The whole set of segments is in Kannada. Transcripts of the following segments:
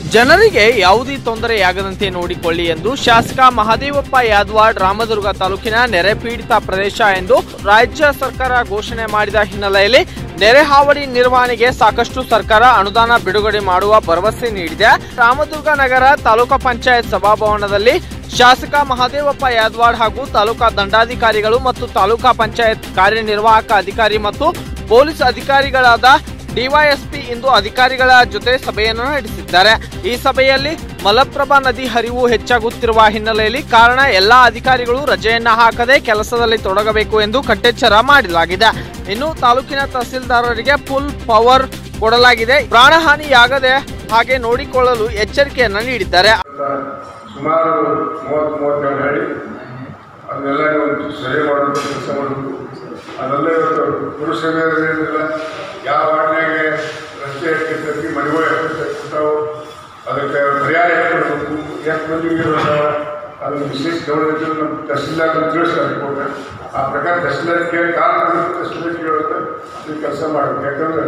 ಜನರಿಗೆ ಯಾವುದೇ ತೊಂದರೆಯಾಗದಂತೆ ನೋಡಿಕೊಳ್ಳಿ ಎಂದು ಶಾಸಕ ಮಹದೇವಪ್ಪ ಯಾದವಾಡ್ ರಾಮದುರ್ಗ ತಾಲೂಕಿನ ನೆರೆ ಪೀಡಿತ ಪ್ರದೇಶ ಎಂದು ರಾಜ್ಯ ಸರ್ಕಾರ ಘೋಷಣೆ ಮಾಡಿದ ಹಿನ್ನೆಲೆಯಲ್ಲಿ ನೆರೆ ಹಾವಳಿ ನಿರ್ವಹಣೆಗೆ ಸಾಕಷ್ಟು ಸರ್ಕಾರ ಅನುದಾನ ಬಿಡುಗಡೆ ಮಾಡುವ ಭರವಸೆ ನೀಡಿದೆ ರಾಮದುರ್ಗ ನಗರ ತಾಲೂಕಾ ಪಂಚಾಯತ್ ಸಭಾಭವನದಲ್ಲಿ ಶಾಸಕ ಮಹದೇವಪ್ಪ ಯಾದವಾಡ್ ಹಾಗೂ ತಾಲೂಕಾ ದಂಡಾಧಿಕಾರಿಗಳು ಮತ್ತು ತಾಲೂಕಾ ಪಂಚಾಯತ್ ಕಾರ್ಯನಿರ್ವಾಹಕ ಅಧಿಕಾರಿ ಮತ್ತು ಪೊಲೀಸ್ ಅಧಿಕಾರಿಗಳಾದ ಡಿವೈಎಸ್ಪಿ ಇಂದು ಅಧಿಕಾರಿಗಳ ಜೊತೆ ಸಭೆಯನ್ನು ನಡೆಸಿದ್ದಾರೆ ಈ ಸಭೆಯಲ್ಲಿ ಮಲಪ್ರಭಾ ನದಿ ಹರಿವು ಹೆಚ್ಚಾಗುತ್ತಿರುವ ಹಿನ್ನೆಲೆಯಲ್ಲಿ ಕಾರಣ ಎಲ್ಲಾ ಅಧಿಕಾರಿಗಳು ರಜೆಯನ್ನ ಹಾಕದೆ ಕೆಲಸದಲ್ಲಿ ತೊಡಗಬೇಕು ಎಂದು ಕಟ್ಟೆಚ್ಚರ ಮಾಡಲಾಗಿದೆ ಇನ್ನು ತಾಲೂಕಿನ ತಹಸೀಲ್ದಾರರಿಗೆ ಫುಲ್ ಪವರ್ ಕೊಡಲಾಗಿದೆ ಪ್ರಾಣಹಾನಿಯಾಗದೆ ಹಾಗೆ ನೋಡಿಕೊಳ್ಳಲು ಎಚ್ಚರಿಕೆಯನ್ನ ನೀಡಿದ್ದಾರೆ ಸುಮಾರು ಮೂವತ್ತು ಮೂವತ್ತೆರಡು ಹೇಳಿ ಅದನ್ನೆಲ್ಲ ಒಂದು ಸರಿ ಮಾಡಬೇಕು ಕೆಲಸ ಮಾಡಬೇಕು ಅದೆಲ್ಲ ಇವತ್ತು ಪುರುಷ ಏನಿಲ್ಲ ಯಾವ ವಾರ್ಡ್ನಾಗೆ ರಸ್ತೆ ಎಷ್ಟಿರ್ತೈತಿ ಮನೆಗಳು ಎಷ್ಟಿರ್ತಾವೆ ಅದಕ್ಕೆ ಪರಿಹಾರ ಎಷ್ಟು ಕೊಡಬೇಕು ಎಷ್ಟು ಮಂದಿಗೆ ಇರ್ತಾವ ಅದನ್ನು ವಿಶೇಷ ಗಮನ ಇಟ್ಟು ನಮ್ಮ ತಹಸೀಲ್ದಾರ್ ತಿಳಿಸ್ತಾರೆ ರಿಪೋರ್ಟ್ ಆ ಪ್ರಕಾರ ತಹಸೀಲ್ದಾರ್ ಕೇಳಿ ಕಾರಣ ತಹಸೀಲ್ದಾರ್ ಕೇಳುತ್ತೆ ನೀವು ಕೆಲಸ ಮಾಡಬೇಕು ಯಾಕಂದ್ರೆ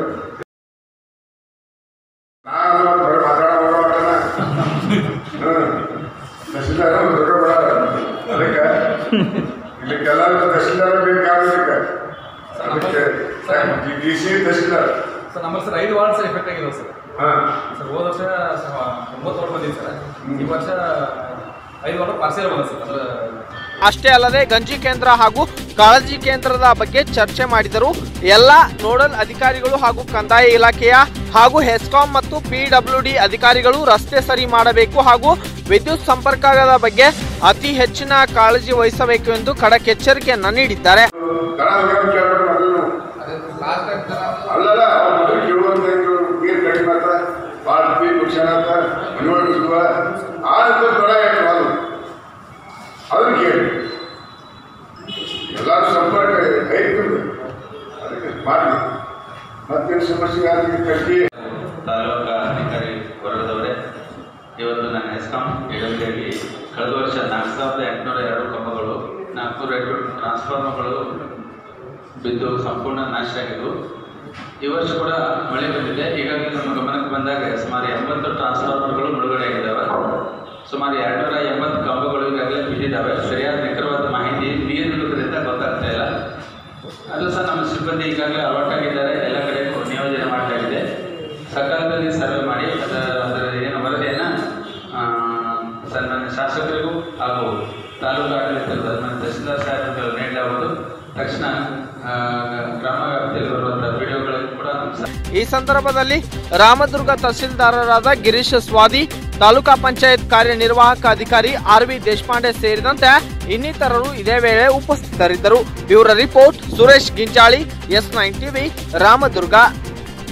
ನಾನು ಬರೀ ಮಾತಾಡೋ ತಹಸೀಲ್ದಾರ ದೊಡ್ಡ ಬಡ ಅದಕ್ಕೆ ಇಲ್ಲಿಗೆಲ್ಲ ತಹಸೀಲ್ದಾರ ಬೇಕಾಗುತ್ತೆ ಅದಕ್ಕೆ ಡಿ ಸಿ ತಹಸೀಲ್ದಾರ್ ಸರ್ ನಮ್ಮಲ್ಲಿ ಸರ್ ಐದು ವಾರ್ಡ್ ಸರ್ ಎಫೆಕ್ಟ್ ಆಗಿದಾವೆ ಸರ್ ಹಾಂ ಸರ್ ಹೋದ ವರ್ಷ ಸ- ಒಂಬತ್ತು ವಾರ್ಡ್ ಬಂದಿದೆ ಸರ್ ಈ ವರ್ಷ ಐದು ವಾರ್ಡ್ ಪಾರ್ಸೆಲ್ ಬಂದ ಸರ್ ಅಂದ್ರೆ ಅಷ್ಟೇ ಅಲ್ಲದೆ ಗಂಜಿ ಕೇಂದ್ರ ಹಾಗೂ ಕಾಳಜಿ ಕೇಂದ್ರದ ಬಗ್ಗೆ ಚರ್ಚೆ ಮಾಡಿದರು ಎಲ್ಲ ನೋಡಲ್ ಅಧಿಕಾರಿಗಳು ಹಾಗೂ ಕಂದಾಯ ಇಲಾಖೆಯ ಹಾಗೂ ಹೆಸ್ಕಾಂ ಮತ್ತು ಪಿಡಬ್ಲ್ಯೂಡಿ ಅಧಿಕಾರಿಗಳು ರಸ್ತೆ ಸರಿ ಮಾಡಬೇಕು ಹಾಗೂ ವಿದ್ಯುತ್ ಸಂಪರ್ಕದ ಬಗ್ಗೆ ಅತಿ ಹೆಚ್ಚಿನ ಕಾಳಜಿ ವಹಿಸಬೇಕು ಎಂದು ಖಡಕ್ ಎಚ್ಚರಿಕೆಯನ್ನ ನೀಡಿದ್ದಾರೆ ದನ ಬೇಕಾದ್ರೆ ಕೇಳ್ಬೇಕು ಮೊದಲು ಅಲ್ಲಲ್ಲ ಅವ್ರು ಮೊದಲು ಕೇಳುವಂತ ನೀರು ಕಡಿಮೆ ಆತ ಭಾಳ ಪೀ ನುಕ್ಸಾನ ಆತ ಮನೆಯೊಳಗೆ ಸಿಗುವ ಆ ಅಂತ ದೊಡ್ಡ ಯಾಕೆ ಅದು ಅದನ್ನು ಕೇಳಿ ಎಲ್ಲರೂ ಸಂಪರ್ಕ ಐದು ಅದಕ್ಕೆ ಮಾಡಿ ಮತ್ತೇನು ಸಮಸ್ಯೆ ಆದ್ರೆ ಕಟ್ಟಿ ತಾಲೂಕಾ ಅಧಿಕಾರಿ ವರ್ಗದವರೇ ಇವತ್ತು ನಾನು ಎಸ್ಕಾಂ ಎಡಬ್ಲ್ಯೂಲಿ ಕಳೆದ ವರ್ಷ ನಾಲ್ಕು ಸಾವಿರದ ಎಂಟುನೂರ ಎರಡು ಕಂಬಗಳು ನಾಲ್ಕುನೂರ ಎಂಟು ಟ್ರಾನ್ಸ್ಫಾರ್ಮರ್ಗಳು ಬಿದ್ದು ಸಂಪೂರ್ಣ ನಾಶ ಆಗಿದ್ದು ಈ ವರ್ಷ ಕೂಡ ಮಳೆ ಬಂದಿದೆ ಈಗಾಗಲೇ ನಮ್ಮ ಗಮನಕ್ಕೆ ಬಂದಾಗ ಸುಮಾರು ಎಂಬತ್ತು ಟ್ರಾನ್ಸ್ಫಾರ್ಮರ್ಗಳು ಮುಳುಗಡೆ ಆಗಿದ್ದಾವೆ ಸುಮಾರು ಎರಡುನೂರ ಎಂಬತ್ತು ಕಂಬಗಳು ಈಗಾಗಲೇ ಬಿದ್ದಿದ್ದಾವೆ ಸರಿಯಾದ ನಿಖರವಾದ ಮಾಹಿತಿ ನೀರು ನಿಲ್ಲುವುದರಿಂದ ಗೊತ್ತಾಗ್ತಾ ಇಲ್ಲ ಅದು ಸಹ ನಮ್ಮ ಸಿಬ್ಬಂದಿ ಈಗಾಗಲೇ ಅಲರ್ಟ್ ಆಗಿದ್ದಾರೆ ಎಲ್ಲ ಕಡೆ ನಿಯೋಜನೆ ಮಾಡಲಾಗಿದೆ ಸಕಾಲದಲ್ಲಿ ಸರ್ವೆ ಮಾಡಿ ಅದರ ಅದರ ಏನು ವರದಿಯನ್ನು ಸನ್ಮಾನ್ಯ ಶಾಸಕರಿಗೂ ಹಾಗೂ ತಾಲೂಕು ಆಡಳಿತದ ಸನ್ಮಾನ್ಯ ತಹಸೀಲ್ದಾರ್ ಸಾಹೇಬರು ನೀಡಲಾಗುವುದು ತಕ್ಷಣ ಆ, ಗ್ರಾಮ ವ್ಯಾಪ್ತಿಯಲ್ಲಿ ಬರುವಂಥ ವಿಡಿಯೋಗಳಿಗೂ ಕೂಡ ನಮ್ಮ ಸ- ಈ ಸಂದರ್ಭದಲ್ಲಿ ರಾಮದುರ್ಗ ತಹಸೀಲ್ದಾರರಾದ ಗಿರೀಶ್ ಸ್ವಾದಿ ತಾಲೂಕಾ ಪಂಚಾಯತ್ ಕಾರ್ಯನಿರ್ವಾಹಕ ಅಧಿಕಾರಿ ಆರ್ ವಿ ದೇಶಪಾಂಡೆ ಸೇರಿದಂತೆ ಇನ್ನಿತರರು ಇದೇ ವೇಳೆ ಉಪಸ್ಥಿತರಿದ್ದರು bureau report Suresh Ginjali S nine TV Ramdurg